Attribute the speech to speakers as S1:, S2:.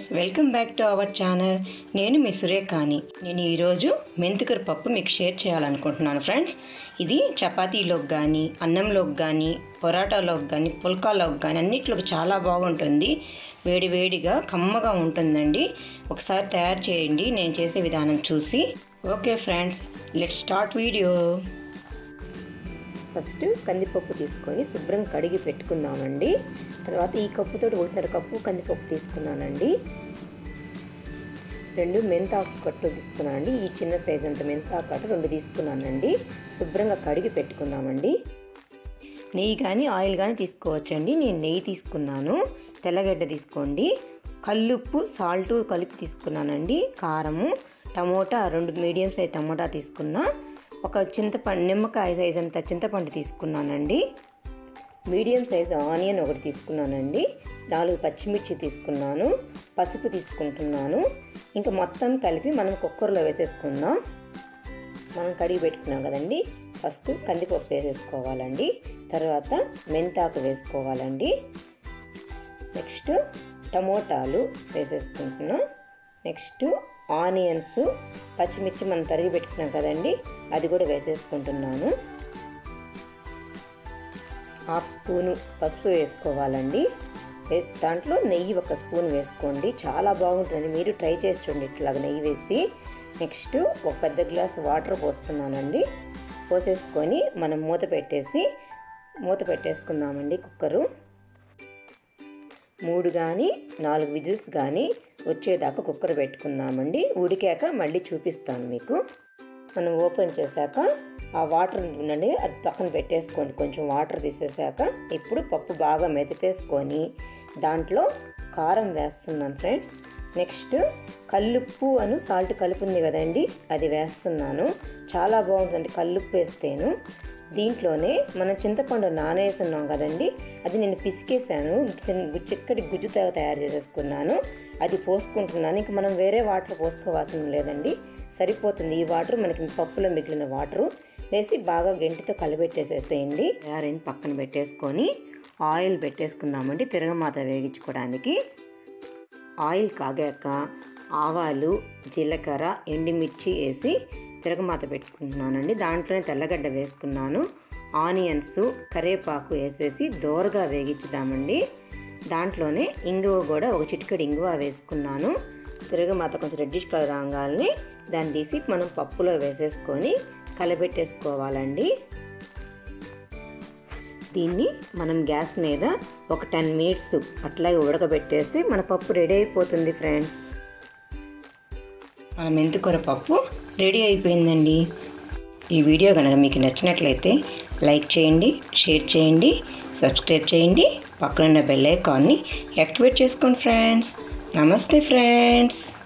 S1: friends welcome back to our channel నేను మీ సురేఖాని నేను ఈరోజు మెంతికూర పప్పు మీకు షేర్ చేయాలనుకుంటున్నాను ఫ్రెండ్స్ ఇది చపాతీలోకి కానీ అన్నంలోకి కానీ పొరాటాలోకి కానీ పుల్కాలోకి కానీ అన్నిట్లోకి చాలా బాగుంటుంది వేడి వేడిగా కమ్మగా ఉంటుందండి ఒకసారి తయారు చేయండి నేను చేసే విధానం చూసి okay friends let start video
S2: first కందిపప్పు తీసుకొని శుభ్రం కడిగి పెట్టుకుందామండి తర్వాత ఈ కప్పుతో ఒకటిన్నర కప్పు కందిపప్పు తీసుకున్నానండి రెండు మెంతాకు కట్టు తీసుకున్నానండి ఈ చిన్న సైజ్ అంత మెంతాకు కట్టు రెండు తీసుకున్నానండి శుభ్రంగా కడిగి పెట్టుకుందామండి
S1: నెయ్యి కానీ ఆయిల్ కానీ తీసుకోవచ్చండి నేను నెయ్యి తీసుకున్నాను తెల్లగడ్డ తీసుకోండి కల్లుప్పు సాల్ట్ కలిపి తీసుకున్నానండి కారము టమోటా రెండు మీడియం సైజ్ టమోటా తీసుకున్నా ఒక చింతపండు నిమ్మకాయ సైజ్ అంత చింతపండు తీసుకున్నానండి
S2: మీడియం సైజ్ ఆనియన్ ఒకటి తీసుకున్నానండి నాలుగు పచ్చిమిర్చి తీసుకున్నాను పసుపు తీసుకుంటున్నాను ఇంకా మొత్తం కలిపి మనం కుక్కర్లో వేసేసుకుందాం మనం కడిగి పెట్టుకున్నాం కదండి ఫస్ట్ కందిపప్పు వేసేసుకోవాలండి తర్వాత మెంతాకు వేసుకోవాలండి నెక్స్ట్ టమోటాలు వేసేసుకుంటున్నాం నెక్స్ట్ ఆనియన్స్ పచ్చిమిర్చి మనం తరిగి పెట్టుకున్నాం కదండి అది కూడా వేసేసుకుంటున్నాను హాఫ్ స్పూను పసుపు వేసుకోవాలండి దాంట్లో నెయ్యి ఒక స్పూన్ వేసుకోండి చాలా బాగుంటుంది మీరు ట్రై చేసి చూడండి ఇట్లాగ నెయ్యి వేసి నెక్స్ట్ ఒక పెద్ద గ్లాస్ వాటర్ పోస్తున్నానండి పోసేసుకొని మనం మూత పెట్టేసి మూత పెట్టేసుకుందామండి కుక్కరు మూడు కానీ నాలుగు విజిల్స్ కానీ వచ్చేదాకా కుక్కర్ పెట్టుకుందామండి ఉడికాక మళ్ళీ చూపిస్తాను మీకు మనం ఓపెన్ చేశాక ఆ వాటర్ ఉండండి అది పక్కన పెట్టేసుకోండి కొంచెం వాటర్ తీసేసాక ఇప్పుడు పప్పు బాగా మెదిపేసుకొని దాంట్లో కారం వేస్తున్నాను ఫ్రెండ్స్ నెక్స్ట్ కల్లుప్పు అను సాల్ట్ కలుపుంది కదండి అది వేస్తున్నాను చాలా బాగుంటుంది కల్లుప్పు వేస్తేను దీంట్లోనే మనం చింతపండు నానేస్తున్నాం కదండి అది నేను పిసికేసాను చిక్కటి గుజ్జుతో తయారు చేసేసుకున్నాను అది పోసుకుంటున్నాను ఇంక మనం వేరే వాటర్ పోసుకోవాల్సిన లేదండి సరిపోతుంది ఈ వాటర్ మనకి పప్పులో మిగిలిన వాటరు వేసి బాగా గెంటితో కలిపెట్టేసేసేయండి
S1: తయారైన పక్కన పెట్టేసుకొని ఆయిల్ పెట్టేసుకుందామండి తిరగమాత వేగించుకోవడానికి ఆయిల్ కాగాక ఆవాలు జీలకర్ర ఎండుమిర్చి వేసి తిరగమాత పెట్టుకుంటున్నానండి దాంట్లోనే తెల్లగడ్డ వేసుకున్నాను ఆనియన్స్ కరివేపాకు వేసేసి దోరగా వేగించుదామండి దాంట్లోనే ఇంగువ కూడా ఒక చిటికెడు ఇంగువ వేసుకున్నాను తిరగమాత కొంచెం రెడ్డిష్ కలర్ రాగాలని దాన్ని తీసి మనం పప్పులో వేసేసుకొని కలబెట్టేసుకోవాలండి దీన్ని మనం గ్యాస్ మీద ఒక టెన్ మినిట్స్ అట్లాగే ఉడకబెట్టేస్తే మన పప్పు రెడీ అయిపోతుంది ఫ్రెండ్స్ మన మెంతికూర పప్పు రెడీ అయిపోయిందండి ఈ వీడియో కనుక మీకు నచ్చినట్లయితే లైక్ చేయండి షేర్ చేయండి సబ్స్క్రైబ్ చేయండి పక్కనున్న బెల్ ఐకాన్ని యాక్టివేట్ చేసుకోండి ఫ్రెండ్స్ నమస్తే ఫ్రెండ్స్